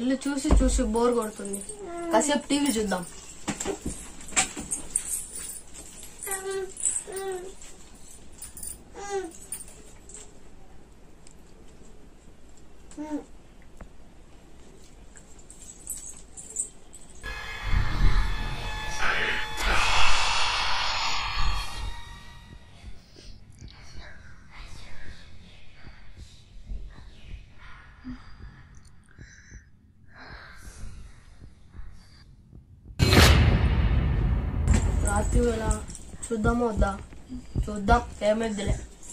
Cell చూసి చూసి bore కొడుతుంది కాసేపు టీవీ చూద్దాం రాత్రి వేళ చూద్దామా వద్దా చూద్దాం ఏమైద్దిలే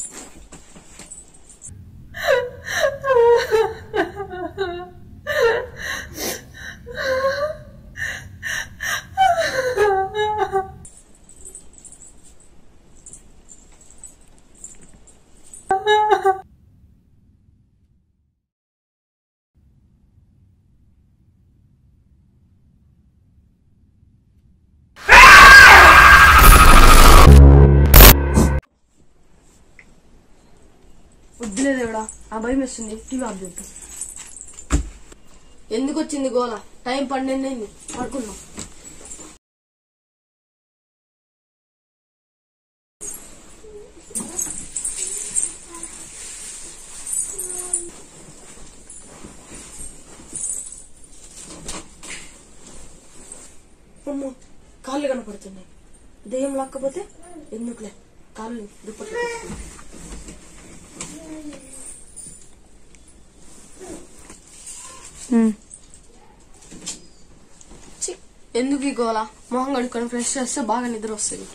వద్దులే దేవుడా ఆ భయం వేస్తుంది టీవీ ఆఫ్ చేద్దాం ఎందుకు వచ్చింది గోల టైం పన్నెండు అయింది పడుకుందాం అమ్మో కాళ్ళు కనపడుతున్నాయి దెయ్యం లాక్కపోతే ఎందుకులే కాళ్ళు దుప్పట్లు కట్టుకుందాం. ఛీ, ఎందుకు ఈ గోల మొహం కడుక్కొని ఫ్రెష్ చేస్తే బాగా నిద్ర వస్తుంది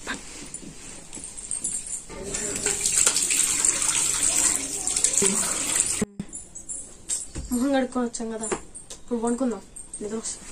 మొహం కడుక్కొని వచ్చాం కదా ఇప్పుడు పడుకుందాం నిద్ర వస్తుంది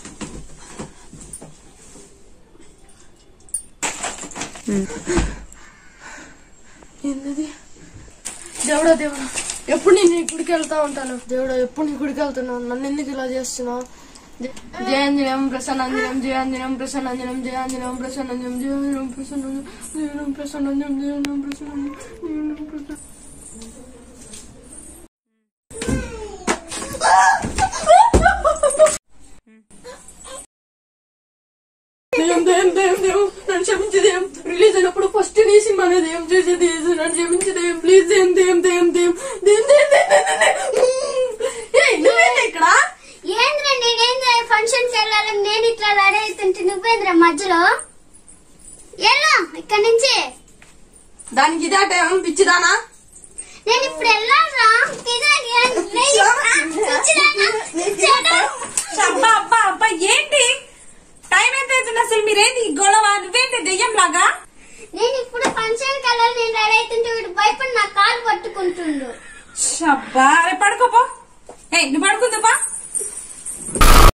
ఏంటది దేవుడా దేవుడా ఎప్పుడు నేను నీ గుడికి వెళ్తా ఉంటాను దేవుడా ఎప్పుడు నీ గుడికి వెళ్తున్నావు నన్ను ఎందుకు ఇలా చేస్తున్నావు జ- జయాంజనం ప్రసన్నంజనం జయాంజనం ప్రసన్నంజనం జయాంజనం ప్రసన్నంజనం జయాంజనం ప్రసన్నంజనం జయాంజనం ప్రసన్నంజనం జయాంజనం ప్రసన్నంజనం జయాంజనం ప్రసన్నంజనం దెయ్యం దెయ్యం దెయ్యం దెయ్యం నన్ను క్షమించి దెయ్యం రిలీజ్ అయినప్పుడు ఫస్ట్ నీ సినిమానే దెయ్యం చేసేది యేసు. నన్ను క్షమించి దెయ్యం ప్లీజ్ దెయ్యం దెయ్యం దెయ్యం దెయ్యం దెయ్యం దెయ్యం దెయ్యం దెయ్యం దెయ్యం ఏయ్, నువ్వేంటి ఇక్కడ ఏంద్రా నేనేంద్రా ఫంక్షన్ కి వెళ్ళాలని నేను ఇట్లా రెడీ అవుతుంటే నువ్వేంద్రా మధ్యలో ఎలా ఇక్కడి నుంచి దానికి ఇదే టైం పిచ్చిదానా నేను ఇప్పుడు వెళ్ళాలరా తినాలి లేదురా? పిచ్చిదానా? పిచ్చాడా? అబ్బా అబ్బా అబ్బా ఏంటి టైం ఎంత అవుతుంది అసలు మీరేంటి ఈ గొడవ నువ్వేంటి దెయ్యం లాగా నేను ఇప్పుడు ఫంక్షన్ కి వెళ్ళాలి నేను రెడీ అవుతుంటే వీడు భయపడి నా కాలు పట్టుకుంటుండు అబ్బా అరే పడుకోపో ఏ నువ్వు పడుకుందా